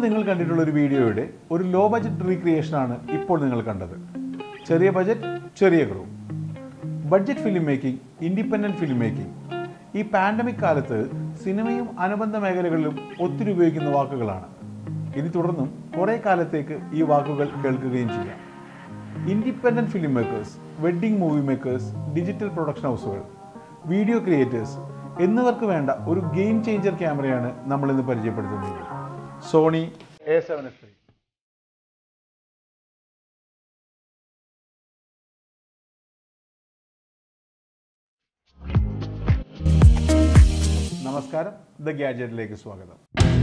നിങ്ങൾ കണ്ടിട്ടുള്ള ഒരു വീഡിയോയുടെ ഒരു ലോ ബജറ്റ് റീക്രിയേഷൻ ആണ് ഇപ്പോൾ നിങ്ങൾ കണ്ടത് ചെറിയ ബജറ്റ് ചെറിയ crew budget film making independent film making ഈ പാൻഡമിക് കാലത്ത് സിനിമയും അനുബന്ധ മേഖലകളിലും ഒത്തിരി ഉപയോഗിക്കുന്ന വാക്കുകളാണ് ഇനി തുടർന്നും കുറേ കാലത്തേക്ക് ഈ വാക്കുകൾ കേൾക്കുകയും ചെയ്യാം independent film makers wedding movie makers digital production ഹൗസുകൾ വീഡിയോ ക്രിയേറ്റേഴ്സ് എന്നിവർക്ക് വേണ്ട ഒരു ഗെയിം ചേഞ്ചർ ക്യാമറയാണ് നമ്മൾ ഇന്ന് പരിചയപ്പെടുത്തുന്നത് Sony A seven F three നമസ്കാരം ദ ഗാഡ്ജറ്റിലേക്ക് സ്വാഗതം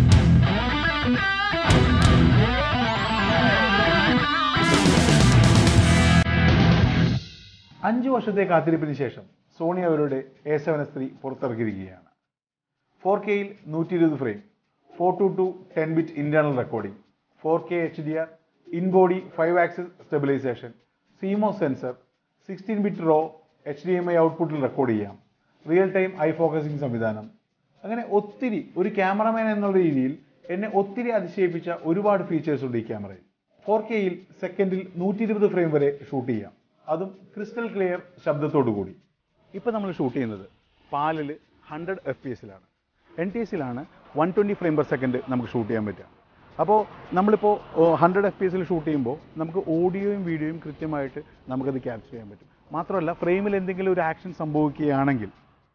അഞ്ചു വർഷത്തെ കാത്തിരിപ്പിന് ശേഷം സോണി അവരുടെ എ സെവൻ എസ് ത്രീ പുറത്തിറക്കിയിരിക്കുകയാണ് ഫോർ കെയിൽ നൂറ്റി ഇരുപത് frame four two two ten bit internal recording four K H D R in body five axis stabilisation CMOS sensor sixteen bit raw H D M I ഔട്ട്പുട്ടിൽ record ചെയ്യാം real time eye focusing സംവിധാനം അങ്ങനെ ഒത്തിരി ഒരു cameraman എന്നുള്ള രീതിയിൽ എന്നെ ഒത്തിരി അതിശയിപ്പിച്ച ഒരുപാട് ഫീച്ചേഴ്സ് ഉണ്ട് ഈ ക്യാമറയിൽ ഫോർ കെയിൽ സെക്കൻഡിൽ നൂറ്റി ഇരുപത് ഫ്രെയിം വരെ ഷൂട്ട് ചെയ്യാം അതും ക്രിസ്റ്റൽ ക്ലിയർ ശബ്ദത്തോടു കൂടി ഇപ്പോൾ നമ്മൾ ഷൂട്ട് ചെയ്യുന്നത് പാലിൽ ഹൺഡ്രഡ് എഫ് പി എസിലാണ് എൻ ടി എസിലാണ് one twenty frame per second നമുക്ക് ഷൂട്ട് ചെയ്യാൻ പറ്റുക അപ്പോൾ നമ്മളിപ്പോൾ ഹൺഡ്രഡ് എഫ് പി എസിൽ ഷൂട്ട് ചെയ്യുമ്പോൾ നമുക്ക് ഓഡിയോയും വീഡിയോയും കൃത്യമായിട്ട് നമുക്കത് ക്യാപ്ചർ ചെയ്യാൻ പറ്റും മാത്രമല്ല ഫ്രെയിമിൽ എന്തെങ്കിലും ഒരു ആക്ഷൻ സംഭവിക്കുകയാണെങ്കിൽ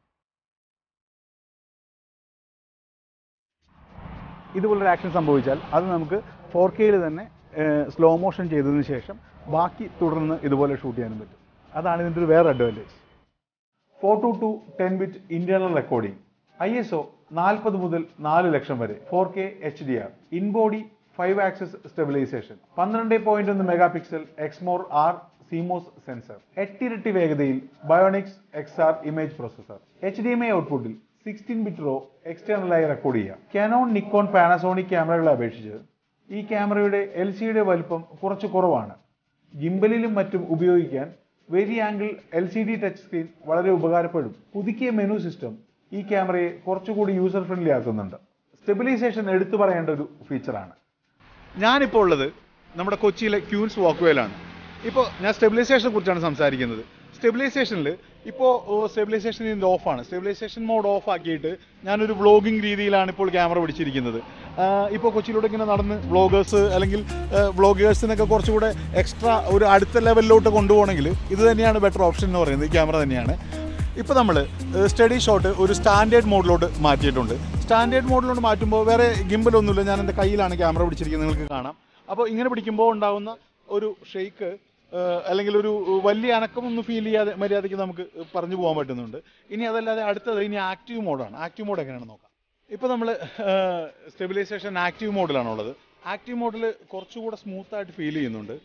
ഇതുപോലൊരു ആക്ഷൻ സംഭവിച്ചാൽ അത് നമുക്ക് ഫോർ കെയിൽ തന്നെ സ്ലോ മോഷൻ ചെയ്തതിന് ശേഷം ബാക്കി തുടർന്ന് ഇതുപോലെ ഷൂട്ട് ചെയ്യാനും പറ്റും അതാണ് ഇതിൻ്റെ ഒരു വേറെ advantage four two two ten bit internal recording I S O നാൽപ്പത് മുതൽ നാല് ലക്ഷം വരെ four K H D R in body five axis stabilisation പന്ത്രണ്ട് പോയിന്റ് ഒന്ന് megapixel Exmor R CMOS sensor എട്ടിരട്ടി വേഗതയിൽ Bionz X R image processor H D M I ഔട്ട്പുട്ടിൽ സിക്സ്റ്റീൻ ബിറ്റ് റോ എക്സ്റ്റേണലായി റെക്കോർഡ് ചെയ്യാം കാനോൺ നിക്കോൺ പാനസോണിക് ക്യാമറകളെ അപേക്ഷിച്ച് ഈ ക്യാമറയുടെ എൽ സിയുടെ വലുപ്പം കുറച്ച് കുറവാണ് ഗിംബലിലും മറ്റും ഉപയോഗിക്കാൻ vari angle L C D touch screen വളരെ ഉപകാരപ്പെടും പുതുക്കിയ മെനു സിസ്റ്റം ഈ ക്യാമറയെ കുറച്ചുകൂടി യൂസർ ഫ്രണ്ട്ലി ആക്കുന്നുണ്ട് സ്റ്റെബിലൈസേഷൻ എടുത്തു പറയേണ്ട ഒരു ഫീച്ചറാണ് ഞാനിപ്പോൾ ഉള്ളത് നമ്മുടെ കൊച്ചിയിലെ ക്യൂൻസ് വാക്ക്വേയിലാണ് ഇപ്പോൾ ഞാൻ സ്റ്റെബിലൈസേഷനെ കുറിച്ചാണ് സംസാരിക്കുന്നത് സ്റ്റെബിലൈസേഷനിൽ ഇപ്പോൾ സ്റ്റെബിലൈസേഷൻ ഇതിൻ്റെ ഓഫാണ് സ്റ്റെബിലൈസേഷൻ മോഡ് ഓഫ് ആക്കിയിട്ട് ഞാനൊരു വ്ളോഗിംഗ് രീതിയിലാണ് ഇപ്പോൾ ക്യാമറ പിടിച്ചിരിക്കുന്നത് ഇപ്പോൾ കൊച്ചിയിലൂടെ ഇങ്ങനെ നടന്ന് വ്ളോഗേഴ്സ് അല്ലെങ്കിൽ വ്ളോഗേഴ്സിനൊക്കെ കുറച്ചുകൂടെ എക്സ്ട്രാ ഒരു അടുത്ത ലെവലിലോട്ട് കൊണ്ടുപോകണമെങ്കിൽ ഇത് തന്നെയാണ് ബെറ്റർ ഓപ്ഷൻ എന്ന് പറയുന്നത് ഈ ക്യാമറ തന്നെയാണ് ഇപ്പോൾ നമ്മൾ സ്റ്റഡി ഷോട്ട് ഒരു സ്റ്റാൻഡേർഡ് മോഡിലോട്ട് മാറ്റിയിട്ടുണ്ട് സ്റ്റാൻഡേർഡ് മോഡിലോട്ട് മാറ്റുമ്പോൾ വേറെ ഗിംബലൊന്നുമില്ല ഞാൻ എൻ്റെ കയ്യിലാണ് ക്യാമറ പിടിച്ചിരിക്കുന്നത് നിങ്ങൾക്ക് കാണാം അപ്പോൾ ഇങ്ങനെ പിടിക്കുമ്പോൾ ഉണ്ടാകുന്ന ഒരു ഷെയ്ക്ക് അല്ലെങ്കിൽ ഒരു വലിയ അനക്കമൊന്നും ഫീൽ ചെയ്യാതെ മര്യാദയ്ക്ക് നമുക്ക് പറഞ്ഞു പോകാൻ പറ്റുന്നുണ്ട് ഇനി അതല്ലാതെ അടുത്തത് ഇനി ആക്റ്റീവ് മോഡാണ് ആക്റ്റീവ് മോഡ് എങ്ങനെയാണെന്ന് നോക്കാം ഇപ്പോൾ നമ്മൾ സ്റ്റെബിലൈസേഷൻ ആക്റ്റീവ് മോഡിലാണുള്ളത് ആക്റ്റീവ് മോഡിൽ കുറച്ചുകൂടെ സ്മൂത്തായിട്ട് ഫീൽ ചെയ്യുന്നുണ്ട്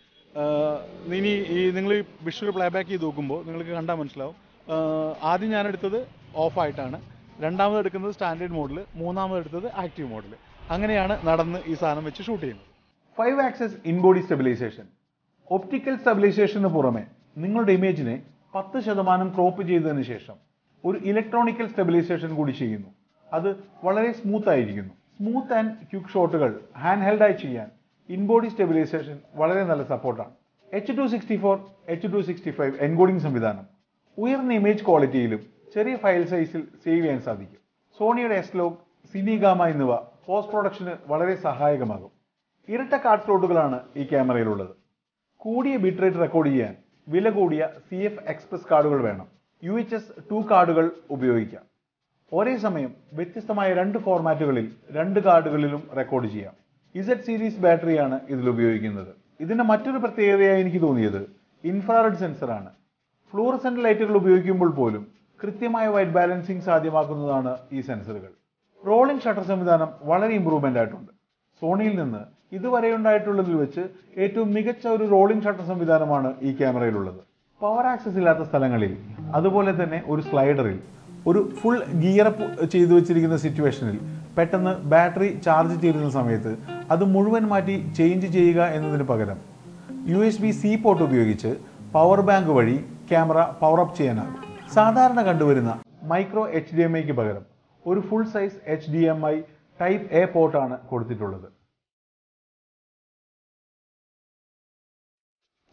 ഇനി ഈ നിങ്ങൾ ഈ വിഷ്വൽ പ്ലേബാക്ക് ചെയ്ത് നോക്കുമ്പോൾ നിങ്ങൾക്ക് കണ്ടാൽ മനസ്സിലാവും ആദ്യം ഞാൻ എടുത്തത് ഓഫായിട്ടാണ് രണ്ടാമത് എടുക്കുന്നത് സ്റ്റാൻഡേർഡ് മോഡിൽ മൂന്നാമത് എടുത്തത് ആക്റ്റീവ് മോഡിൽ അങ്ങനെയാണ് നടന്ന് ഈ സാധനം വെച്ച് ഷൂട്ട് ചെയ്യുന്നത് five axis in body stabilisation optical സ്റ്റെബിലൈസേഷന് പുറമെ നിങ്ങളുടെ ഇമേജിനെ പത്ത് ശതമാനം ക്രോപ്പ് ചെയ്തതിന് ശേഷം ഒരു ഇലക്ട്രോണിക്കൽ സ്റ്റെബിലൈസേഷൻ കൂടി ചെയ്യുന്നു അത് വളരെ സ്മൂത്ത് ആയിരിക്കുന്നു സ്മൂത്ത് ആൻഡ് ക്യുക്ക് ഷോട്ടുകൾ ഹാൻഡ് ഹെൽഡായി ചെയ്യാൻ ഇൻബോഡി സ്റ്റെബിലൈസേഷൻ വളരെ നല്ല സപ്പോർട്ടാണ് H two sixty four H two sixty five encoding സംവിധാനം ഉയർന്ന ഇമേജ് ക്വാളിറ്റിയിലും ചെറിയ ഫയൽ സൈസിൽ സേവ് ചെയ്യാൻ സാധിക്കും സോണിയുടെ എസ്ലോഗ് സിനിഗാമ എന്നിവ പോസ്റ്റ് പ്രൊഡക്ഷന് വളരെ സഹായകമാകും ഇരട്ട കാർഡ് സ്ലോട്ടുകളാണ് ഈ ക്യാമറയിലുള്ളത് കൂടിയ ബിറ്റ് റേറ്റ് റെക്കോർഡ് ചെയ്യാൻ വില കൂടിയ സി എഫ് എക്സ്പ്രസ് കാർഡുകൾ വേണം യു എച്ച് എസ് ടു കാർഡുകൾ ഉപയോഗിക്കാം ഒരേ സമയം വ്യത്യസ്തമായ രണ്ട് ഫോർമാറ്റുകളിൽ രണ്ട് കാർഡുകളിലും റെക്കോർഡ് ചെയ്യാം ഇസഡ് സീരീസ് ബാറ്ററിയാണ് ഇതിൽ ഉപയോഗിക്കുന്നത് ഇതിന്റെ മറ്റൊരു പ്രത്യേകതയായി എനിക്ക് തോന്നിയത് ഇൻഫ്രാറെഡ് സെൻസറാണ് ഫ്ലൂറസെന്റ് ലൈറ്റുകൾ ഉപയോഗിക്കുമ്പോൾ പോലും കൃത്യമായ വൈറ്റ് ബാലൻസിംഗ് സാധ്യമാക്കുന്നതാണ് ഈ സെൻസറുകൾ റോളിംഗ് ഷട്ടർ സംവിധാനം വളരെ ഇമ്പ്രൂവ്മെന്റ് ആയിട്ടുണ്ട് സോണിയിൽ നിന്ന് ഇതുവരെ ഉണ്ടായിട്ടുള്ളതിൽ വെച്ച് ഏറ്റവും മികച്ച ഒരു റോളിംഗ് ഷട്ടർ സംവിധാനമാണ് ഈ ക്യാമറയിലുള്ളത് പവർ ആക്സസ് ഇല്ലാത്ത സ്ഥലങ്ങളിൽ അതുപോലെ തന്നെ ഒരു സ്ലൈഡറിൽ ഒരു ഫുൾ ഗിയറപ്പ് ചെയ്തു വെച്ചിരിക്കുന്ന സിറ്റുവേഷനിൽ പെട്ടെന്ന് ബാറ്ററി ചാർജ് ചെയ്യുന്ന സമയത്ത് അത് മുഴുവൻ മാറ്റി ചേഞ്ച് ചെയ്യുക എന്നതിന് പകരം U S B C port ഉപയോഗിച്ച് പവർ ബാങ്ക് വഴി ക്യാമറ പവർ അപ്പ് ചെയ്യാനാകും സാധാരണ കണ്ടുവരുന്ന മൈക്രോ എച്ച് ഡി എം ഐക്ക് പകരം ഒരു full size H D M I type A പോർട്ടാണ് കൊടുത്തിട്ടുള്ളത്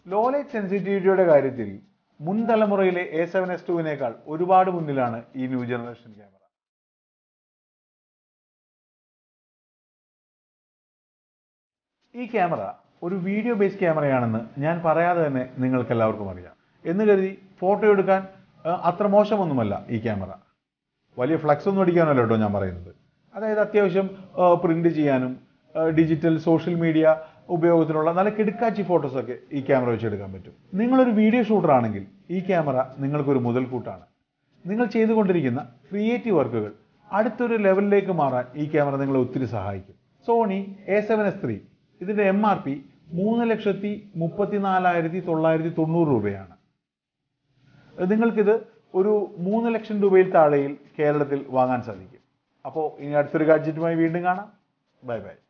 ലോ ലൈറ്റ് സെൻസിറ്റിവിറ്റിയുടെ കാര്യത്തിൽ മുൻ തലമുറയിലെ എ സെവൻ എസ് ടുവിനേക്കാൾ ഒരുപാട് മുന്നിലാണ് ഈ ന്യൂ ജനറേഷൻ ക്യാമറ ഈ ക്യാമറ ഒരു വീഡിയോ ബേസ്ഡ് ക്യാമറയാണെന്ന് ഞാൻ പറയാതെ തന്നെ നിങ്ങൾക്ക് എല്ലാവർക്കും അറിയാം എന്ന് കരുതി ഫോട്ടോ എടുക്കാൻ ആ, അത്ര മോശമൊന്നുമല്ല ഈ ക്യാമറ വലിയ ഫ്ലക്സ് ഒന്നും അടിക്കാനല്ല കേട്ടോ ഞാൻ പറയുന്നത് അതായത് അത്യാവശ്യം പ്രിന്റ് ചെയ്യാനും ഡിജിറ്റൽ സോഷ്യൽ മീഡിയ ഉപയോഗത്തിനുള്ള നല്ല കിടുക്കാച്ചി ഫോട്ടോസൊക്കെ ഈ ക്യാമറ വെച്ച് എടുക്കാൻ പറ്റും നിങ്ങളൊരു വീഡിയോ ഷൂട്ടർ ആണെങ്കിൽ ഈ ക്യാമറ നിങ്ങൾക്കൊരു മുതൽക്കൂട്ടാണ് നിങ്ങൾ ചെയ്തുകൊണ്ടിരിക്കുന്ന ക്രിയേറ്റീവ് വർക്കുകൾ അടുത്തൊരു ലെവലിലേക്ക് മാറാൻ ഈ ക്യാമറ നിങ്ങളെ ഒത്തിരി സഹായിക്കും Sony A seven S three ഇതിന്റെ എം ആർ പി മൂന്ന് ലക്ഷത്തി മുപ്പത്തിനാലായിരത്തി തൊള്ളായിരത്തി തൊണ്ണൂറ് രൂപയാണ് നിങ്ങൾക്കിത് ഒരു മൂന്ന് ലക്ഷം രൂപയിൽ താഴെയിൽ കേരളത്തിൽ വാങ്ങാൻ സാധിക്കും അപ്പോൾ ഇനി അടുത്തൊരു ഗാഡ്ജറ്റുമായി വീണ്ടും കാണാം ബൈ ബൈ